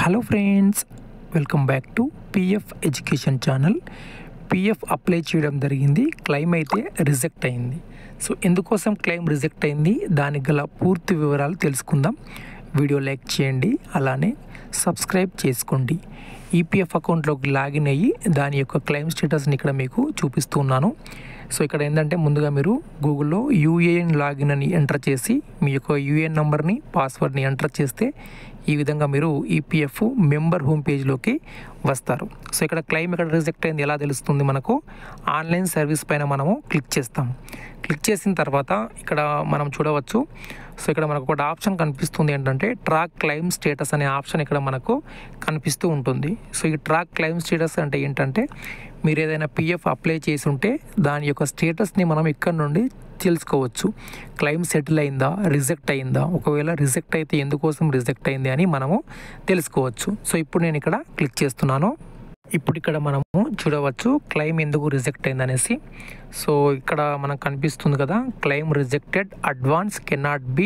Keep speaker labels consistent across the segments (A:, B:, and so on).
A: hello friends welcome back to PF education channel PF apply చేయడం జరిగింది claim అయితే reject అయింది సో ఎందుకోసం క్లెయిమ్ రిజెక్ట్ అయింది దానికి గల పూర్తి వివరాలు తెలుసుకుందాం వీడియో లైక్ చేయండి అలానే సబ్స్క్రైబ్ చేసుకోండి ఈపీఎఫ్ అకౌంట్లోకి లాగిన్ అయ్యి దాని యొక్క క్లెయిమ్ స్టేటస్ని ఇక్కడ మీకు చూపిస్తున్నాను సో ఇక్కడ ఏంటంటే ముందుగా మీరు గూగుల్లో యూఏఎన్ లాగిన్ అని ఎంటర్ చేసి మీ యొక్క యూఏఎన్ నెంబర్ని పాస్వర్డ్ని ఎంటర్ చేస్తే ఈ విధంగా మీరు ఈపీఎఫ్ మెంబర్ హోమ్ పేజ్లోకి వస్తారు సో ఇక్కడ క్లెయిమ్ ఇక్కడ రిజెక్ట్ అయింది ఎలా తెలుస్తుంది మనకు ఆన్లైన్ సర్వీస్ పైన మనము క్లిక్ చేస్తాం క్లిక్ చేసిన తర్వాత ఇక్కడ మనం చూడవచ్చు సో ఇక్కడ మనకు ఒక ఆప్షన్ కనిపిస్తుంది ఏంటంటే ట్రాక్ క్లెయిమ్ స్టేటస్ అనే ఆప్షన్ ఇక్కడ మనకు కనిపిస్తూ ఉంటుంది సో ఈ ట్రాక్ క్లెయిమ్ స్టేటస్ అంటే ఏంటంటే మీరు ఏదైనా పిఎఫ్ అప్లై చేసి ఉంటే దాని యొక్క స్టేటస్ని మనం ఇక్కడ నుండి తెలుసుకోవచ్చు క్లెయిమ్ సెటిల్ అయిందా రిజెక్ట్ అయిందా ఒకవేళ రిజెక్ట్ అయితే ఎందుకోసం రిజెక్ట్ అయింది అని మనము తెలుసుకోవచ్చు సో ఇప్పుడు నేను ఇక్కడ క్లిక్ చేస్తున్నాను ఇప్పుడు ఇక్కడ మనము చూడవచ్చు క్లెయిమ్ ఎందుకు రిజెక్ట్ అయింది అనేసి సో ఇక్కడ మనకు కనిపిస్తుంది కదా claim rejected advance cannot be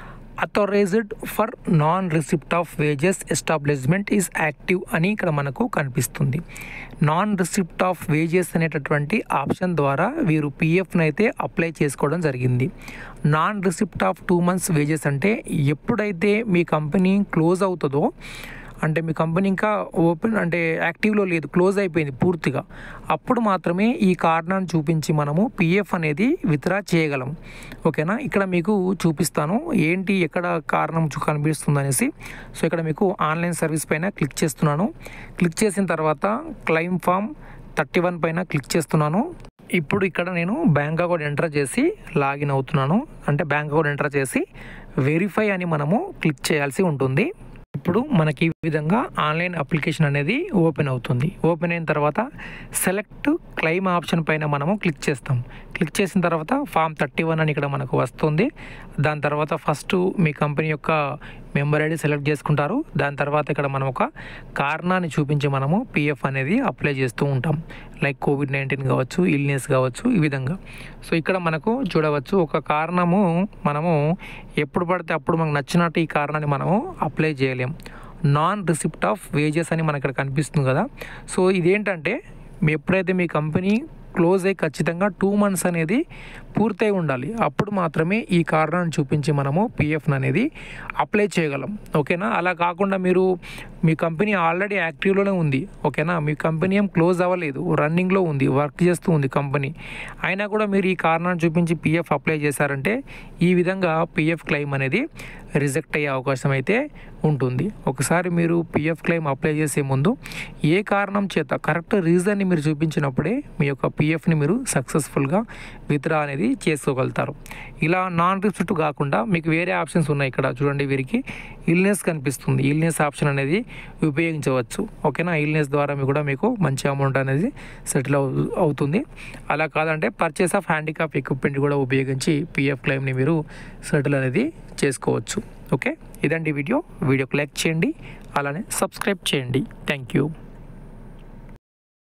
A: authorised for non receipt of wages establishment is active అని ఇక్కడ మనకు కనిపిస్తుంది నాన్ రిసిప్ట్ ఆఫ్ వేజెస్ అనేటటువంటి ఆప్షన్ ద్వారా వీరు పిఎఫ్ని అయితే అప్లై చేసుకోవడం జరిగింది non receipt of two months wages అంటే ఎప్పుడైతే మీ కంపెనీ క్లోజ్ అవుతుందో అంటే మీ కంపెనీ ఇంకా ఓపెన్ అంటే యాక్టివ్లో లేదు క్లోజ్ అయిపోయింది పూర్తిగా అప్పుడు మాత్రమే ఈ కారణాన్ని చూపించి మనము పిఎఫ్ అనేది విత్డ్రా చేయగలం ఓకేనా ఇక్కడ మీకు చూపిస్తాను ఏంటి ఎక్కడ కారణం చూ- కనిపిస్తుంది అనేసి సో ఇక్కడ మీకు ఆన్లైన్ సర్వీస్ పైన క్లిక్ చేస్తున్నాను క్లిక్ చేసిన తర్వాత క్లెయిమ్ ఫామ్ థర్టీ వన్ పైన క్లిక్ చేస్తున్నాను ఇప్పుడు ఇక్కడ నేను బ్యాంక్ అకౌంట్ ఎంటర్ చేసి లాగిన్ అవుతున్నాను అంటే బ్యాంక్ అకౌంట్ ఎంటర్ చేసి వెరిఫై అని మనము క్లిక్ చేయాల్సి ఉంటుంది ఇప్పుడు మనకి ఈ విధంగా ఆన్లైన్ అప్లికేషన్ అనేది ఓపెన్ అవుతుంది ఓపెన్ అయిన తర్వాత సెలెక్ట్ క్లెయిమ్ ఆప్షన్ పైన మనము క్లిక్ చేస్తాం క్లిక్ చేసిన తర్వాత ఫామ్ థర్టీ వన్ అని ఇక్కడ మనకు వస్తుంది దాని తర్వాత ఫస్ట్ మీ కంపెనీ యొక్క మెంబర్ ఐడి సెలెక్ట్ చేసుకుంటారు దాని తర్వాత ఇక్కడ మనం ఒక కారణాన్ని చూపించి మనము పిఎఫ్ అనేది అప్లై చేస్తూ ఉంటాం లైక్ కోవిడ్ నైన్టీన్ కావచ్చు ఇల్నెస్ కావచ్చు ఈ విధంగా సో ఇక్కడ మనకు చూడవచ్చు ఒక కారణము మనము ఎప్పుడు పడితే అప్పుడు మనకు నచ్చినట్టు ఈ కారణాన్ని మనము అప్లై చేయలేం నాన్ రిసిప్ట్ ఆఫ్ వేజెస్ అని మనకి ఇక్కడ కనిపిస్తుంది కదా సో ఇదేంటంటే మీ ఎప్పుడైతే మీ కంపెనీ క్లోజ్ అయ్యి ఖచ్చితంగా టూ మంత్స్ అనేది పూర్తయి ఉండాలి అప్పుడు మాత్రమే ఈ కారణాన్ని చూపించి మనము పిఎఫ్ని అనేది అప్లై చేయగలం ఓకేనా అలా కాకుండా మీరు మీ కంపెనీ ఆల్రెడీ యాక్టివ్లోనే ఉంది ఓకేనా మీ కంపెనీ ఏం క్లోజ్ అవ్వలేదు రన్నింగ్లో ఉంది వర్క్ చేస్తూ ఉంది కంపెనీ అయినా కూడా మీరు ఈ కారణాన్ని చూపించి పిఎఫ్ అప్లై చేశారంటే ఈ విధంగా పిఎఫ్ క్లెయిమ్ అనేది రిజెక్ట్ అయ్యే అవకాశం అయితే ఉంటుంది ఒకసారి మీరు పిఎఫ్ క్లెయిమ్ అప్లై చేసే ముందు ఏ కారణం చేత కరెక్ట్ రీజన్ని మీరు చూపించినప్పుడే మీ యొక్క పిఎఫ్ని మీరు సక్సెస్ఫుల్గా విత్డ్రా అనేది చేసుకోగలుగుతారు ఇలా నాన్ రిసిప్ట్ కాకుండా మీకు వేరే ఆప్షన్స్ ఉన్నాయి ఇక్కడ చూడండి వీరికి ఇల్నెస్ కనిపిస్తుంది ఇల్నెస్ ఆప్షన్ అనేది ఉపయోగించవచ్చు ఓకేనా ఇల్నెస్ ద్వారా మీకు కూడా మీకు మంచి అమౌంట్ అనేది సెటిల్ అవు అవుతుంది అలా కాదంటే పర్చేస్ ఆఫ్ హ్యాండిక్రాఫ్ట్ ఎక్విప్మెంట్ కూడా ఉపయోగించి పిఎఫ్ క్లెయిమ్ని మీరు సెటిల్ అనేది చేసుకోవచ్చు ఓకే ఇదండి వీడియో వీడియోకి లైక్ చేయండి అలానే సబ్స్క్రైబ్ చేయండి థ్యాంక్ యూ